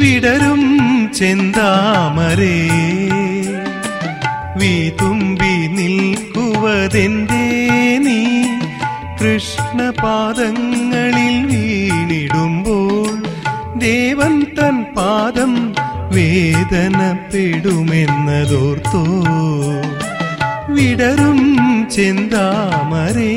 വിടരും ചെന്താമരേ വീതുമ്പി നിൽക്കുവതെന്തേ നീ കൃഷ്ണപാദങ്ങളിൽ വീണിടുമ്പോൾ ദേവൻ തൻ പാദം വേദനപ്പെടുമെന്നതോർത്തോ വിടരും ചെന്താമരേ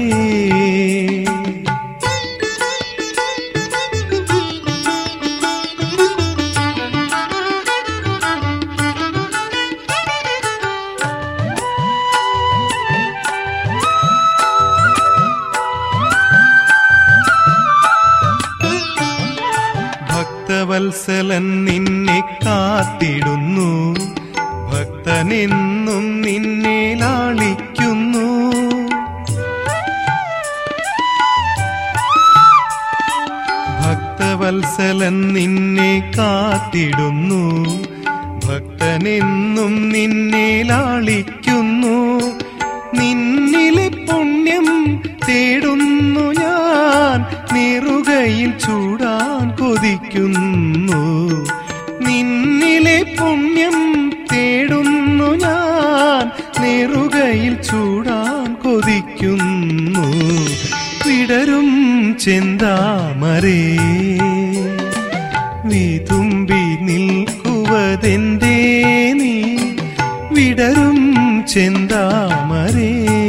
ഭക്തവത്സലൻ നിന്നെ കാത്തിടുന്നു ഭക്തനെന്നും നിന്നെ ലാളിക്കുന്നു ഭക്തവത്സലൻ നിന്നെ കാത്തിടുന്നു ഭക്തനെന്നും നിന്നെ ലാളിക്കുന്നു നിന്നിലെ പുണ്യം തേടുന്നു ഞാൻ നിറുകയിൽ ചൂടാൻ കൊതിക്കുന്നു നിന്നിലെ പുണ്യം തേടുന്നു ഞാൻ നെറുകയിൽ ചൂടാൻ കൊതിക്കുന്നു വിടരും ചെന്താമരേ വിതുമ്പി നിൽക്കുവതെന്തേ നീ വിടരും ചെന്താമരേ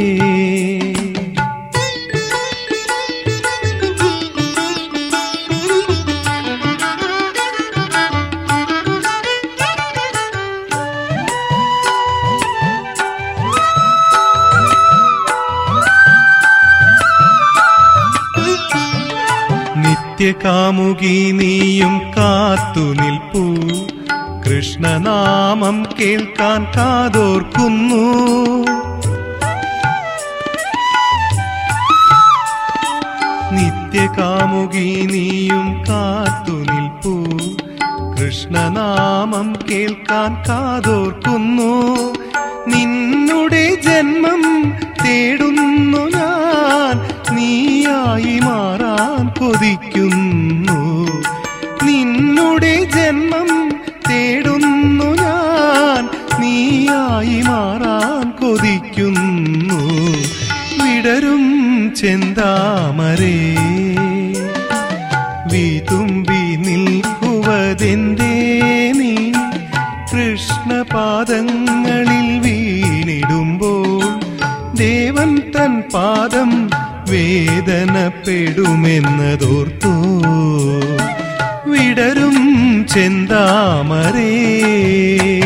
നിത്യകാമുകി നീയും കാത്തു നിൽപ്പൂ കൃഷ്ണനാമം കേൾക്കാൻ കാതോർക്കുന്നു നിത്യകാമുകി നീയും കാത്തു നിൽപ്പൂ കൃഷ്ണനാമം കേൾക്കാൻ കാതോർക്കുന്നു നിന്നുടെ ജന്മം തേടുന്നു ഞാൻ നീയായി മാറാൻ കൊതിക്കുന്നു നിന്നുടെ ജന്മം തേടുന്നു ഞാൻ നീയായി മാറാൻ കൊതിക്കുന്നു വിടരും ചെന്താമരേ വിതുമ്പി നിൽക്കുവതെന്തേ നീ കൃഷ്ണപാദങ്ങളിൽ വീണിടുമ്പോൾ ദേവൻ തൻ പാദം വേദനപ്പെടുമെന്നതോർത്തോ വിടരും ചെന്താമരേ